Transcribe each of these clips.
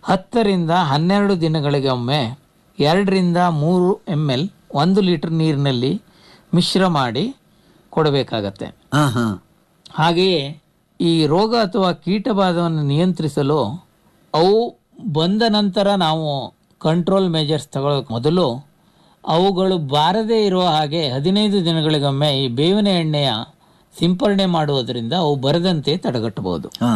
ಹತ್ತರಿಂದ ಹನ್ನೆರಡು ದಿನಗಳಿಗೆ ಒಮ್ಮೆ ಎರಡರಿಂದ ಮೂರು ಎಮ್ ಎಲ್ ಒಂದು ಲೀಟರ್ ನೀರಿನಲ್ಲಿ ಮಿಶ್ರ ಮಾಡಿ ಕೊಡಬೇಕಾಗತ್ತೆ ಹಾ ಹಾ ಹಾಗೆಯೇ ಈ ರೋಗ ಅಥವಾ ಕೀಟಬಾಧವನ್ನು ನಿಯಂತ್ರಿಸಲು ಅವು ಬಂದ ನಂತರ ನಾವು ಕಂಟ್ರೋಲ್ ಮೆಜರ್ಸ್ ತಗೊಳ್ಳೋಕೆ ಮೊದಲು ಅವುಗಳು ಬಾರದೇ ಇರುವ ಹಾಗೆ ಹದಿನೈದು ದಿನಗಳಿಗೊಮ್ಮೆ ಈ ಬೇವಿನ ಎಣ್ಣೆಯ ಸಿಂಪರಣೆ ಮಾಡುವುದರಿಂದ ಅವು ಬರದಂತೆ ತಡೆಗಟ್ಟಬಹುದು ಹಾ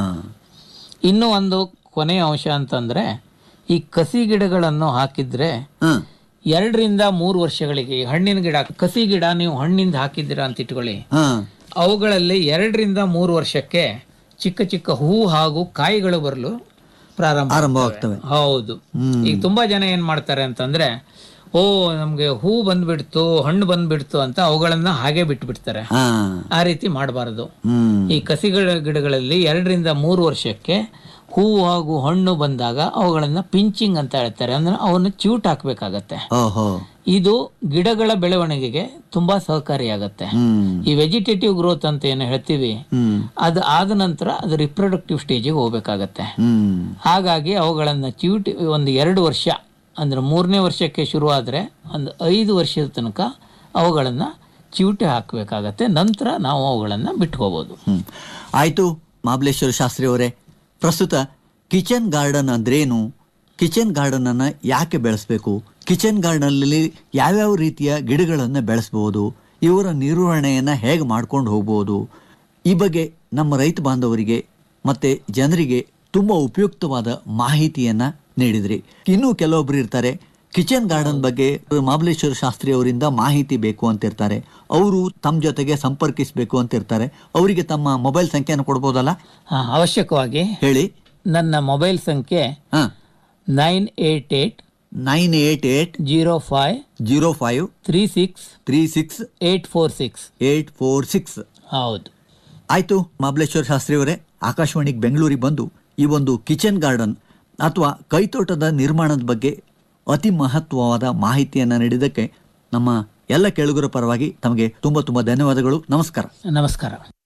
ಇನ್ನೂ ಒಂದು ಕೊನೆಯ ಅಂಶ ಅಂತಂದರೆ ಈ ಕಸಿ ಗಿಡಗಳನ್ನು ಹಾಕಿದ್ರೆ ಹಾ ಎರಡರಿಂದ ಮೂರು ವರ್ಷಗಳಿಗೆ ಈ ಹಣ್ಣಿನ ಗಿಡ ಕಸಿ ಗಿಡ ನೀವು ಹಣ್ಣಿಂದ ಹಾಕಿದ್ದೀರಾ ಅಂತ ಇಟ್ಕೊಳ್ಳಿ ಹಾ ಅವುಗಳಲ್ಲಿ ಎರಡರಿಂದ ಮೂರು ವರ್ಷಕ್ಕೆ ಚಿಕ್ಕ ಚಿಕ್ಕ ಹೂ ಹಾಗೂ ಕಾಯಿಗಳು ಬರಲು ಪ್ರಾರಂಭ ಆರಂಭವಾಗ್ತವೆ ಹೌದು ಈಗ ತುಂಬಾ ಜನ ಏನ್ ಮಾಡ್ತಾರೆ ಅಂತಂದ್ರೆ ಓ ನಮ್ಗೆ ಹೂ ಬಂದ್ಬಿಡ್ತು ಹಣ್ಣು ಬಂದ್ಬಿಡ್ತು ಅಂತ ಅವುಗಳನ್ನ ಹಾಗೆ ಬಿಟ್ಟು ಬಿಡ್ತಾರೆ ಹಾ ಆ ರೀತಿ ಮಾಡಬಾರದು ಹ್ಮ್ ಈ ಕಸಿಗಳ ಗಿಡಗಳಲ್ಲಿ ಎರಡರಿಂದ ಮೂರು ವರ್ಷಕ್ಕೆ ಹೂವು ಹಾಗೂ ಹಣ್ಣು ಬಂದಾಗ ಅವುಗಳನ್ನ ಪಿಂಚಿಂಗ್ ಅಂತ ಹೇಳ್ತಾರೆ ಅಂದ್ರೆ ಅವನ್ನು ಚ್ಯೂಟ್ ಹಾಕ್ಬೇಕಾಗತ್ತೆ ಓಹೋ ಇದು ಗಿಡಗಳ ಬೆಳವಣಿಗೆಗೆ ತುಂಬಾ ಸಹಕಾರಿಯಾಗತ್ತೆ ಹ್ಮ್ ಈ ವೆಜಿಟೇಟಿವ್ ಗ್ರೋತ್ ಅಂತ ಏನು ಹೇಳ್ತೀವಿ ಹ್ಮ್ ಅದು ಆದ ನಂತರ ಅದು ರಿಪ್ರೊಡಕ್ಟಿವ್ ಸ್ಟೇಜಿಗೆ ಹೋಗ್ಬೇಕಾಗತ್ತೆ ಹ್ಮ್ ಹಾಗಾಗಿ ಅವುಗಳನ್ನು ಚ್ಯೂಟಿ ಒಂದು ಎರಡು ವರ್ಷ ಅಂದ್ರೆ ಮೂರನೇ ವರ್ಷಕ್ಕೆ ಶುರು ಆದರೆ ಒಂದು ಐದು ವರ್ಷದ ತನಕ ಅವುಗಳನ್ನು ಚಿವುಟೆ ಹಾಕಬೇಕಾಗತ್ತೆ ನಂತರ ನಾವು ಅವುಗಳನ್ನು ಬಿಟ್ಕೋಬೋದು ಹ್ಮ್ ಆಯ್ತು ಮಹಾಬಲೇಶ್ವರ ಶಾಸ್ತ್ರಿ ಅವರೇ ಪ್ರಸ್ತುತ ಕಿಚನ್ ಗಾರ್ಡನ್ ಅಂದ್ರೇನು ಕಿಚನ್ ಗಾರ್ಡನ್ ಅನ್ನ ಯಾಕೆ ಬೆಳೆಸಬೇಕು ಕಿಚನ್ ಗಾರ್ಡನ್ನಲ್ಲಿ ಯಾವ್ಯಾವ ರೀತಿಯ ಗಿಡಗಳನ್ನು ಬೆಳೆಸಬಹುದು ಇವರ ನಿರ್ವಹಣೆಯನ್ನ ಹೇಗೆ ಮಾಡ್ಕೊಂಡು ಹೋಗ್ಬೋದು ಈ ಬಗ್ಗೆ ನಮ್ಮ ರೈತ ಬಾಂಧವರಿಗೆ ಮತ್ತೆ ಜನರಿಗೆ ತುಂಬಾ ಉಪಯುಕ್ತವಾದ ಮಾಹಿತಿಯನ್ನ ನೀಡಿದ್ರಿ ಇನ್ನೂ ಕೆಲವೊಬ್ರು ಇರ್ತಾರೆ ಕಿಚನ್ ಗಾರ್ಡನ್ ಬಗ್ಗೆ ಮಹಾಬಲೇಶ್ವರ ಶಾಸ್ತ್ರಿ ಅವರಿಂದ ಮಾಹಿತಿ ಬೇಕು ಅಂತ ಇರ್ತಾರೆ ಅವರು ತಮ್ಮ ಜೊತೆಗೆ ಸಂಪರ್ಕಿಸಬೇಕು ಅಂತ ಇರ್ತಾರೆ ಅವರಿಗೆ ತಮ್ಮ ಮೊಬೈಲ್ ಸಂಖ್ಯೆಯನ್ನು ಕೊಡ್ಬೋದಲ್ಲ ಹಾ, ಅವಶ್ಯಕವಾಗಿ ಹೇಳಿ ನನ್ನ ಮೊಬೈಲ್ ಸಂಖ್ಯೆ ಹಾ nine eight eight nine eight eight zero five zero five three six three six eight four six eight four six ಹೌದು ಆಯ್ತು ಮಹಾಬಲೇಶ್ವರ ಶಾಸ್ತ್ರಿ ಅವರೇ ಆಕಾಶವಾಣಿಗೆ ಬೆಂಗಳೂರಿಗೆ ಬಂದು ಈ ಒಂದು ಕಿಚನ್ ಗಾರ್ಡನ್ ಅಥವಾ ಕೈತೋಟದ ನಿರ್ಮಾಣದ ಬಗ್ಗೆ ಅತಿ ಮಹತ್ವವಾದ ಮಾಹಿತಿಯನ್ನು ನೀಡಿದ್ದಕ್ಕೆ ನಮ್ಮ ಎಲ್ಲ ಕೇಳುಗರ ಪರವಾಗಿ ತಮಗೆ ತುಂಬ ತುಂಬ ಧನ್ಯವಾದಗಳು ನಮಸ್ಕಾರ ನಮಸ್ಕಾರ